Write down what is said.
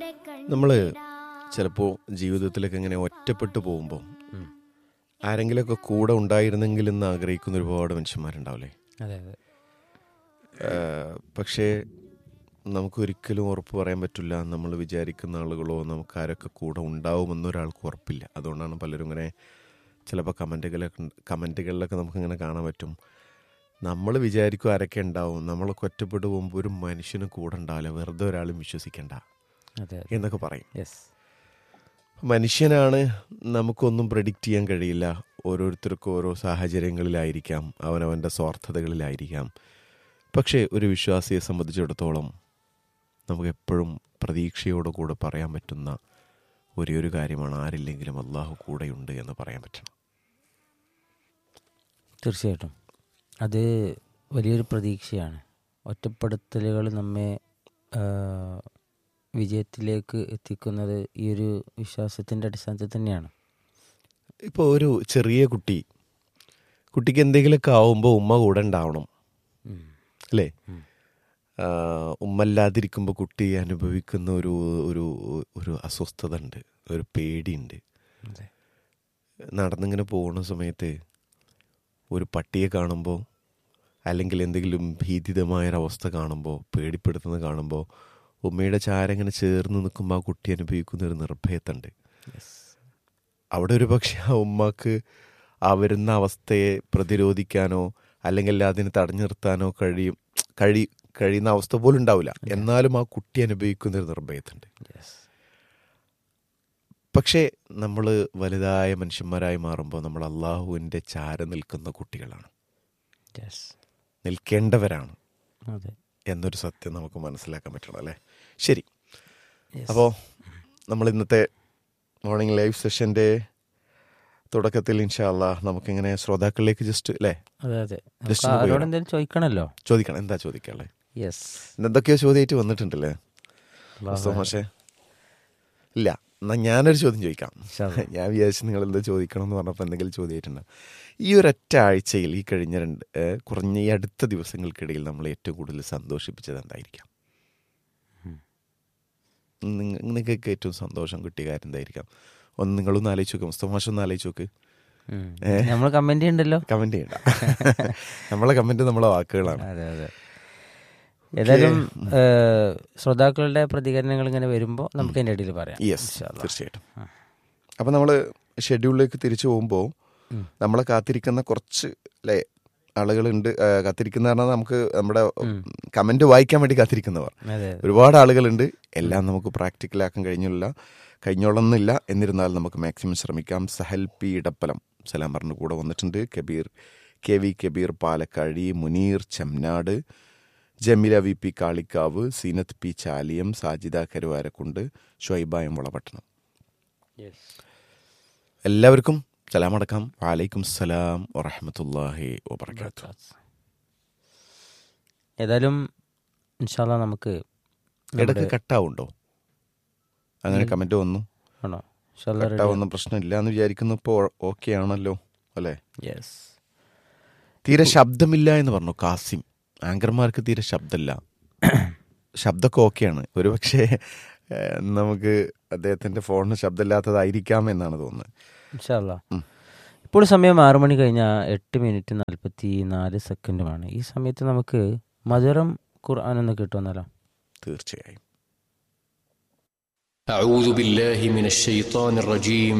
നമ്മൾ ചിലപ്പോൾ ജീവിതത്തിലൊക്കെ ഇങ്ങനെ ഒറ്റപ്പെട്ടു പോകുമ്പോൾ ഉം. ആരെങ്കിലുമൊക്കെ കൂടെ ഉണ്ടായിരുന്നെങ്കിൽ എന്ന് ആഗ്രഹിക്കുന്ന ഒരുപാട് മനുഷ്യന്മാരുണ്ടാവില്ലേ അതെ അതെ ഏഹ് പക്ഷേ നമുക്കൊരിക്കലും ഉറപ്പ് പറയാൻ പറ്റില്ല നമ്മൾ വിചാരിക്കുന്ന ആളുകളോ നമുക്ക് ആരൊക്കെ കൂടെ ഉണ്ടാവുമെന്നൊരാൾക്ക് ഉറപ്പില്ല അതുകൊണ്ടാണ് പലരും ഇങ്ങനെ ചിലപ്പോൾ കമൻറ്റുകളൊക്കെ കമൻറ്റുകളിലൊക്കെ നമുക്കിങ്ങനെ കാണാൻ പറ്റും നമ്മൾ വിചാരിക്കും ആരൊക്കെ ഉണ്ടാവും നമ്മളൊക്കെ ഒറ്റപ്പെട്ടു പോകുമ്പോൾ ഒരു മനുഷ്യന് കൂടെ ഉണ്ടാവില്ല വെറുതെ ഒരാളും വിശ്വസിക്കണ്ട അതെ അതെ എന്നൊക്കെ പറയും യെസ് മനുഷ്യനാണ് നമുക്കൊന്നും പ്രഡിക്റ്റ് ചെയ്യാൻ കഴിയില്ല ഓരോരുത്തർക്കും ഓരോ സാഹചര്യങ്ങളിലായിരിക്കാം അവനവൻ്റെ സ്വാർത്ഥതകളിലായിരിക്കാം പക്ഷേ ഒരു വിശ്വാസിയെ സംബന്ധിച്ചിടത്തോളം നമുക്ക് എപ്പോഴും പ്രതീക്ഷയോട് കൂടെ പറയാൻ പറ്റുന്ന ഒരേ ഒരു കാര്യമാണ് ആരില്ലെങ്കിലും അള്ളാഹു കൂടെയുണ്ട് എന്ന് പറയാൻ പറ്റണം തീർച്ചയായിട്ടും അത് വലിയൊരു പ്രതീക്ഷയാണ് ഒറ്റപ്പെടുത്തലുകൾ നമ്മെ ആ, വിജയത്തിലേക്ക് എത്തിക്കുന്നത് ഈ ഒരു വിശ്വാസത്തിൻ്റെ അടിസ്ഥാനത്തിൽ തന്നെയാണ് ഇപ്പോൾ ഒരു ചെറിയ കുട്ടി കുട്ടിക്ക് എന്തെങ്കിലുമൊക്കെ ആവുമ്പോൾ ഉമ്മ കൂടെ ഉണ്ടാവണം ഉം. അല്ലേ ഉം. ആ, ഉമ്മല്ലാതിരിക്കുമ്പോൾ കുട്ടി അനുഭവിക്കുന്ന ഒരു ഒരു ഒരു അസ്വസ്ഥത ഉണ്ട് ഒരു പേടിയുണ്ട് അതെ നടന്നിങ്ങനെ പോകുന്ന സമയത്ത് ഒരു പട്ടിയെ കാണുമ്പോൾ അല്ലെങ്കിൽ എന്തെങ്കിലും ഭീതിതമായൊരവസ്ഥ കാണുമ്പോൾ പേടിപ്പെടുത്തുന്നത് കാണുമ്പോൾ ഉമ്മയുടെ ചാരങ്ങനെ ചേർന്ന് നിൽക്കുമ്പോൾ ആ കുട്ടി അനുഭവിക്കുന്ന ഒരു നിർഭയത്തുണ്ട് യെസ് അവിടെ ഒരു പക്ഷേ ആ ഉമ്മക്ക് ആ വരുന്ന അവസ്ഥയെ പ്രതിരോധിക്കാനോ അല്ലെങ്കിൽ അതിനെ തടഞ്ഞു നിർത്താനോ കഴിയും കഴി കഴിയുന്ന അവസ്ഥ പോലും ഉണ്ടാവില്ല എന്നാലും ആ കുട്ടി അനുഭവിക്കുന്ന ഒരു നിർഭയത്തുണ്ട് യെസ് പക്ഷേ നമ്മൾ വലുതായ മനുഷ്യന്മാരായി മാറുമ്പോൾ നമ്മൾ അള്ളാഹുവിൻ്റെ ചാര നിൽക്കുന്ന കുട്ടികളാണ് യെസ് നിൽക്കേണ്ടവരാണ് അതെ എന്നൊരു സത്യം നമുക്ക് മനസ്സിലാക്കാൻ പറ്റണം അല്ലേ ശരി Yes. അപ്പോൾ നമ്മൾ ഇന്നത്തെ മോർണിംഗ് ലൈവ് സെഷൻ്റെ തുടക്കത്തിൽ ഇൻഷാല്ല നമുക്കിങ്ങനെ ശ്രോതാക്കളിലേക്ക് ജസ്റ്റ് അല്ലേ അതെ അതെ Just നമുക്ക് ഒന്ന് പോയി ആരോട് എന്തെങ്കിലും ചോദിക്കണമല്ലോ ചോദിക്കണം എന്താ ചോദിക്കാനുള്ളത് യെസ് എന്തൊക്കെയോ ചോദ്യമായിട്ട് വന്നിട്ടുണ്ടല്ലേ മുസ്തഫ മാഷേ ഇല്ല എന്നാ ഞാനൊരു ചോദ്യം ചോദിക്കാം ഞാൻ വിചാരിച്ചു നിങ്ങൾ എന്താ ചോദിക്കണം എന്ന് പറഞ്ഞപ്പോൾ എന്തെങ്കിലും ചോദ്യമായിട്ടുണ്ട് ഈ ഒരൊറ്റ ആഴ്ചയിൽ ഈ കഴിഞ്ഞ രണ്ട് ഏഹ്, കുറഞ്ഞ ഈ അടുത്ത ദിവസങ്ങൾക്കിടയിൽ നമ്മൾ ഏറ്റവും കൂടുതൽ സന്തോഷിപ്പിച്ചത് എന്തായിരിക്കാം നിങ്ങ- നിങ്ങൾക്ക് ഏറ്റവും സന്തോഷം കിട്ടിയ കാര്യം എന്തായിരിക്കാം ഒന്ന് നിങ്ങളൊന്ന് ആലോചിച്ച് നോക്ക് മുസ്തഫ മാഷ് ഒന്ന് ആലോചിച്ച് നോക്ക് നമ്മൾ കമന്റ് ചെയ്യണ്ടല്ലോ കമന്റ് ചെയ്യണ്ട നമ്മളെ കമന്റ് നമ്മളെ വാക്കുകളാണ് അതെ അതെ ഏതായാലും ഏഹ്, ശ്രോതാക്കളുടെ പ്രതികരണങ്ങൾ ഇങ്ങനെ വരുമ്പോൾ നമുക്ക് അതിൻ്റെ ഇടയിൽ പറയാം യെസ് ഇൻഷാ അല്ലാ. തീർച്ചയായിട്ടും അപ്പം നമ്മൾ ഷെഡ്യൂളിലേക്ക് തിരിച്ചു പോകുമ്പോൾ ഉം. നമ്മളെ കാത്തിരിക്കുന്ന കുറച്ച് അല്ലേ ആളുകളുണ്ട് ആ, കാത്തിരിക്കുന്ന പറഞ്ഞാൽ നമുക്ക് നമ്മുടെ കമന്റ് വായിക്കാൻ വേണ്ടി കാത്തിരിക്കുന്നവർ അതെ അതെ ഒരുപാട് ആളുകളുണ്ട് എല്ലാം നമുക്ക് പ്രാക്ടിക്കലാക്കാൻ കഴിഞ്ഞില്ല കഴിഞ്ഞോളന്നില്ല എന്നിരുന്നാൽ നമുക്ക് മാക്സിമം ശ്രമിക്കാം സഹൽ പി ഇടപ്പലം സലാം പറഞ്ഞു കൂടെ വന്നിട്ടുണ്ട് Kabeer K V Kabeer Palakkazhi Muneer Chemnad Jameela V P Kalikavu Seenath P Chaliyam Sajida Karuvarakundu ഷൊയ്ബായം വളപട്ടണം യെസ് എല്ലാവർക്കും സലാം അടക്കാം വാലൈക്കും സലാം വറഹമത്തല്ലാഹി വബർക്കാത്തു ഏതായാലും ഇൻഷാല്ല നമുക്ക് ഇടയ്ക്ക് കട്ടാവുണ്ടോ അങ്ങനെ കമന്റ് വന്നു ആണോ ഇൻഷാല്ല റെഡി കട്ടാവുന്ന പ്രശ്നമില്ല എന്ന് വിചാരിക്കുന്നു ഇപ്പോൾ ഓക്കെ ആണല്ലോ അല്ലേ യെസ് തീരെ ശബ്ദമില്ല എന്ന് പറഞ്ഞു കാസിം ആങ്കർമാർക്ക് തീരെ ശബ്ദമില്ല ശബ്ദമൊക്കെ ഓക്കെയാണ് ഒരുപക്ഷെ ഏഹ്, നമുക്ക് അദ്ദേഹത്തിന്റെ ഫോണിന് ശബ്ദമില്ലാത്തതായിരിക്കാം എന്നാണ് തോന്നുന്നത് ഇൻഷാല്ല ഉം. ഇപ്പോൾ സമയം ആറു മണി കഴിഞ്ഞ എട്ട് മിനിറ്റ് നാൽപ്പത്തി നാല് സെക്കൻഡുമാണ് ഈ സമയത്ത് നമുക്ക് മധുരം ഖുർആൻ എന്ന് കിട്ടുമെന്നല്ലോ തീർച്ചയായും أعوذ بالله من الشيطان الرجيم